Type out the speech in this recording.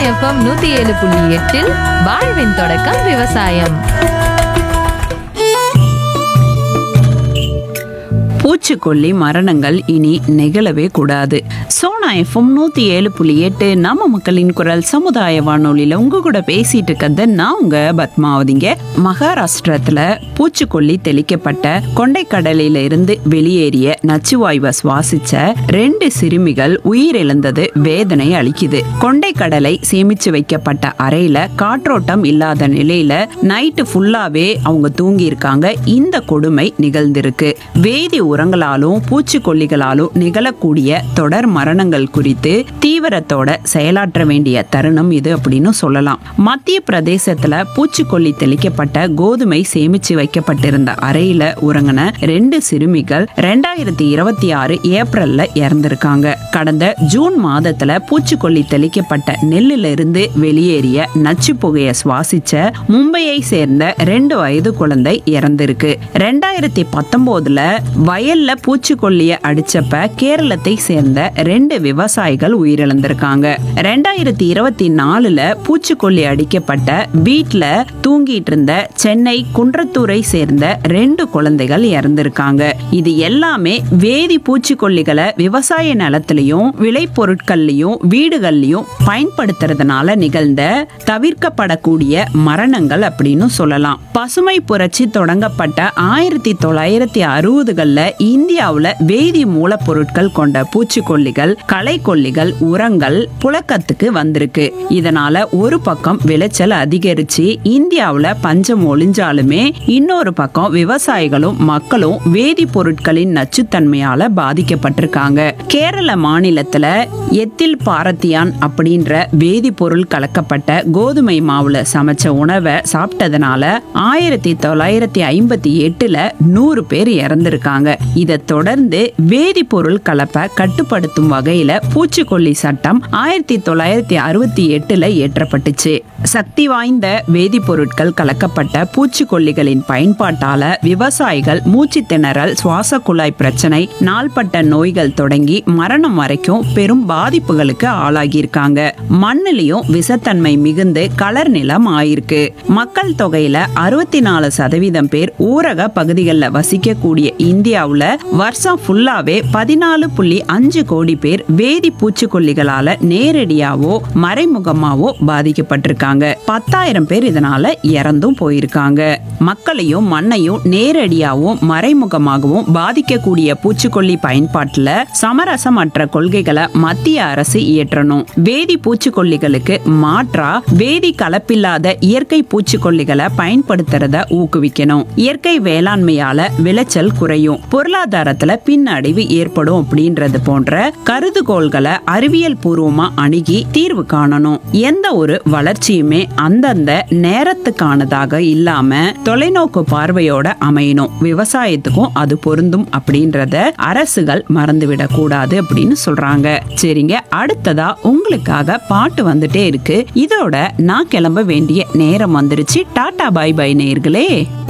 FM நூத்தி ஏழு புள்ளி எட்டில் வாழ்வின் தொடக்கம் விவசாயம் பூச்சிக்கொல்லி மரணங்கள் இனி நிகழவே கூடாது சோனா எஃப்எம் நூத்தி ஏழு புள்ளி எட்டு நம்ம மக்களின் குரல் சமுதாய வானொலியில உங்க கூட பேசிட்டு இருக்கிறது நான் உங்க பத்மாவதிங்க மகாராஷ்டிரத்துல பூச்சிக்கொல்லி தெளிக்கப்பட்ட கொண்டைக்கடலில இருந்து வெளியேறிய நச்சுவாயுவை சுவாசிச்ச ரெண்டு சிறுமிகள் உயிரிழந்தது வேதனை அளிக்குது கொண்டைக்கடலை சேமிச்சு வைக்கப்பட்ட அறையில காற்றோட்டம் இல்லாத நிலையில நைட்டு ஃபுல்லாவே அவங்க தூங்கி இருக்காங்க இந்த கொடுமை நிகழ்ந்திருக்கு வேதி உரங்களாலும் பூச்சிக்கொல்லிகளாலும் நிகழக்கூடிய தொடர் மரணங்கள் குறித்து தீவிரத்தோட செயலாற்ற வேண்டிய தருணம் இது அப்படின்னு சொல்லலாம் மத்திய பிரதேசத்துல பூச்சிக்கொல்லி தெளிக்கப்பட்ட கோதுமை சேமிச்சு வைக்கப்பட்டிருந்த அறையில உறங்கின ரெண்டு சிறுமிகள் ரெண்டாயிரத்தி இருபத்தி ஆறு ஏப்ரல்ல இறந்திருக்காங்க கடந்த ஜூன் மாதத்துல பூச்சிக்கொல்லி தெளிக்கப்பட்ட நெல்லுல இருந்து வெளியேறிய நச்சு புகையை சுவாசிச்ச மும்பையை சேர்ந்த ரெண்டு வயது குழந்தை இறந்திருக்கு ரெண்டாயிரத்தி பத்தொன்பதுல வயல்ல பூச்சிக்கொல்லிய அடிச்சப்ப கேரளத்தை சேர்ந்த ரெண்டு விவசாயிகள் உயிரிழந்திருக்காங்க ரெண்டாயிரத்தி இருபத்தி நாலுல பூச்சிக்கொல்லி அடிக்கப்பட்ட வீட்ல தூங்கிட்டு இருந்த சென்னை குன்றத்தூரை சேர்ந்த ரெண்டு குழந்தைகள் இறந்திருக்காங்க இது எல்லாமே வேதி பூச்சிக்கொல்லிகளை விவசாய நிலத்திலையும் விளைபொருட்கள்லையும் வீடுகள்லையும் பயன்படுத்துறதுனால நிகழ்ந்த தவிர்க்கப்படக்கூடிய மரணங்கள் அப்படின்னு சொல்லலாம் பசுமை புரட்சி தொடங்கப்பட்ட ஆயிரத்தி தொள்ளாயிரத்தி அறுபதுகள்ல இந்தியாவுல வேதி மூலப்பொருட்கள் கொண்ட பூச்சிக்கொல்லிகள் களைக்கொல்லிகள் உரங்கள் புழக்கத்துக்கு வந்திருக்கு இதனால ஒரு பக்கம் விளைச்சல் அதிகரிச்சு இந்தியாவுல பஞ்சம் ஒளிஞ்சாலுமே இன்னொரு பக்கம் விவசாயிகளும் மக்களும் வேதிப்பொருட்களின் நச்சுத்தன்மையால பாதிக்கப்பட்டிருக்காங்க கேரள மாநிலத்துல எத்தில் பாரத்தியான் அப்படின்ற வேதிப்பொருள் கலக்கப்பட்ட கோதுமை மாவுல சமைச்ச உணவை சாப்பிட்டதுனால ஆயிரத்தி தொள்ளாயிரத்தி ஐம்பத்தி எட்டுல நூறு பேர் இறந்திருக்காங்க இதை தொடர்ந்து வேதிப்பொருள் கலப்பை கட்டுப்படுத்தும் வகையில பூச்சிக்கொல்லி சட்டம் ஆயிரத்தி தொள்ளாயிரத்தி அறுபத்தி எட்டுல இயற்றப்பட்டுச்சு சக்தி வாய்ந்த வேதிப்பொருட்கள் கலக்கப்பட்ட பூச்சிக்கொல்லிகளின் பயன்பாட்டால விவசாயிகள் மூச்சு திணறல் சுவாச குழாய் பிரச்சனை நாள்பட்ட நோய்கள் தொடங்கி மரணம் வரைக்கும் பெரும் பாதிப்புகளுக்கு ஆளாகியிருக்காங்க மண்ணிலையும் விஷத்தன்மை மிகுந்து கலர் நிலம் ஆயிருக்கு மக்கள் தொகையில அறுபத்தி நாலு சதவீதம் பேர் ஊரக பகுதிகளில் வசிக்கக்கூடிய இந்தியாவுல வருஷம் ஃபுல்லாவே பதினாலு புள்ளி அஞ்சு கோடி பேர் வேதி பூச்சிக்கொல்லிகளால நேரடியாவோ மறைமுகமாவோ பாதிக்கப்பட்டிருக்காங்க பத்தாயிரம் பேர் இதனால இறந்தும் போயிருக்காங்க மக்களையும் மண்ணையும் நேரடியாகவும் மறைமுகமாகவும் பாதிக்கக்கூடிய பூச்சிக்கொல்லி பயன்பாட்டுல சமரசமற்ற கொள்கைகளை மத்திய அரசு இயற்றணும் வேதி பூச்சிக்கொல்லிகளுக்கு மாற்றா வேதி கலப்பில்லாத இயற்கை பூச்சிக்கொல்லிகளை பயன்படுத்துறத ஊக்குவிக்கணும் இயற்கை வேளாண்மையால விளைச்சல் குறையும் பொருளாதாரத்துல பின்னடைவு ஏற்படும் அப்படின்றது போன்ற கருதுகோள்களை அறிவியல் பூர்வமா அணுகி தீர்வு காணணும் எந்த ஒரு வளர்ச்சியுமே அந்தந்த நேரத்துக்கானதாக இல்லாம தொலைநோக்கு பார்வையோட அமையணும் விவசாயத்துக்கும் அது பொருந்தும் அப்படின்றத அரசுகள் மறந்துவிடக் கூடாது அப்படின்னு சொல்றாங்க சரிங்க அடுத்ததா உங்களுக்காக பாட்டு வந்துட்டே இருக்கு இதோட நான் கிளம்ப வேண்டிய நேரம் வந்துருச்சு டாடா பாய் பை நேர்களே